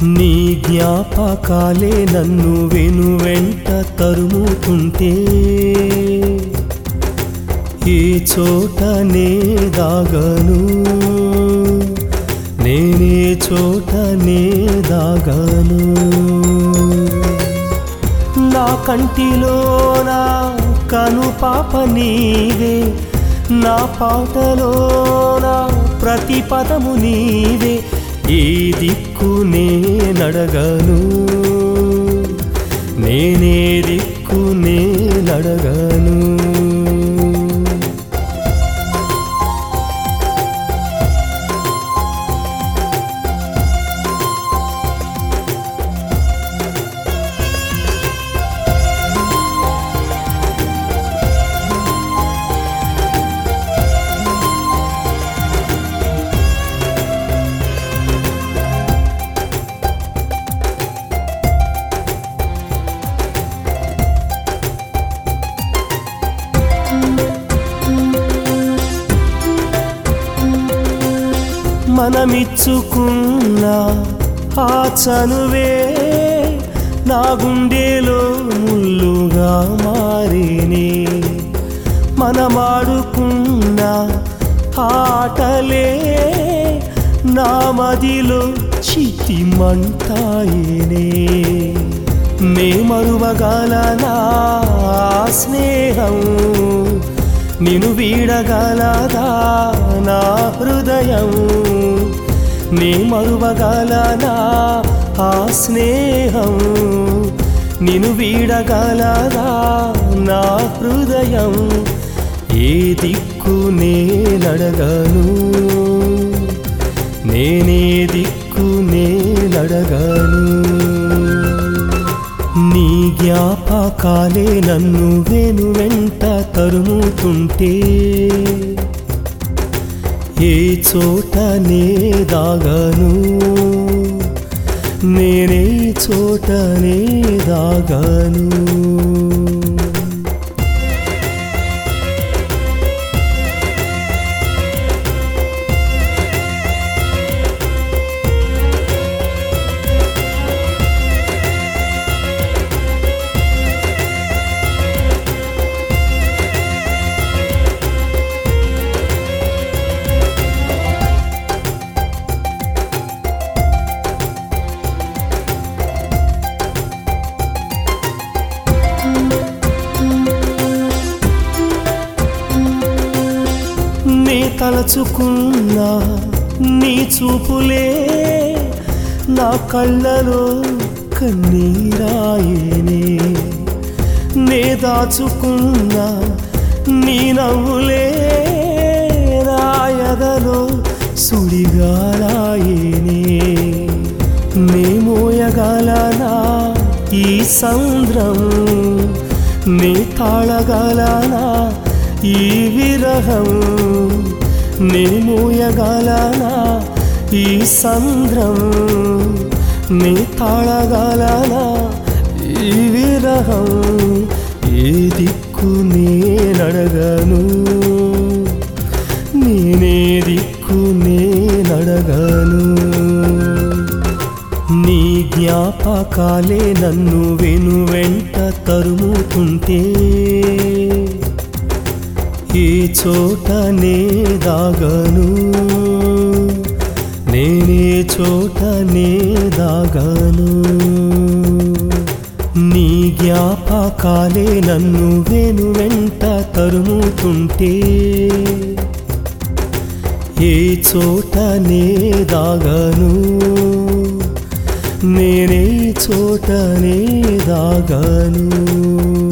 నీ జ్ఞాపకాలే నన్ను వెను వెంట తరుముతుంటే ఈ చోటనే దాగను నేనే చోటనే దాగను నా కంటిలోన కను పాప నీవే నా పాటలోన ప్రతి పదము నీవే ఈ దిక్కు నే నడగను నేనే దిక్కు నే నడగను మనమిచ్చుకున్న ఆ చనువే నా గుండెలో ముల్లుగా మారినే మనమాడుకున్న ఆటలే నా మదిలో చితి మంటాయినే నే మరువగలనా ఆ స్నేహం నిన్ను వీడగలదా నా హృదయం నీ మరువగలనా ఆ స్నేహం నిన్ను వీడగలదా నా హృదయం ఏ దిక్కు నే నడగను నేనే దిక్కు నే నడగను నీ జ్ఞాపకాలే నన్ను వెను వెంట తరుముతుంటే ఏ చోటనే దాగను నేనే చోటనే దాగను నీ తలచుకున్న నీ చూపులే నా కళ్ళలో కన్నీరాయేనే నే దాచుకున్న నీ నవ్వులే రాయదలో సుడిగాలాయేనే నే మోయగలనా ఈ సంద్రం నే తాళగలనా ఈ విరహం నే మోయగలనా ఈ సంద్రం నే తాళగలనా ఈ విరహం ఏ దిక్కు నే నడగను నేనే దిక్కు నే నడగను నీ జ్ఞాపకాలే నన్ను వెను వెంట తరుముతుంటే ఈ చోటనే దాగను నేనే చోటనే దాగను నీ జ్ఞాపకాలే నన్ను వెను వెంట తరుముతుంటే ఏ చోటనే దాగను నేనే చోటనే దాగను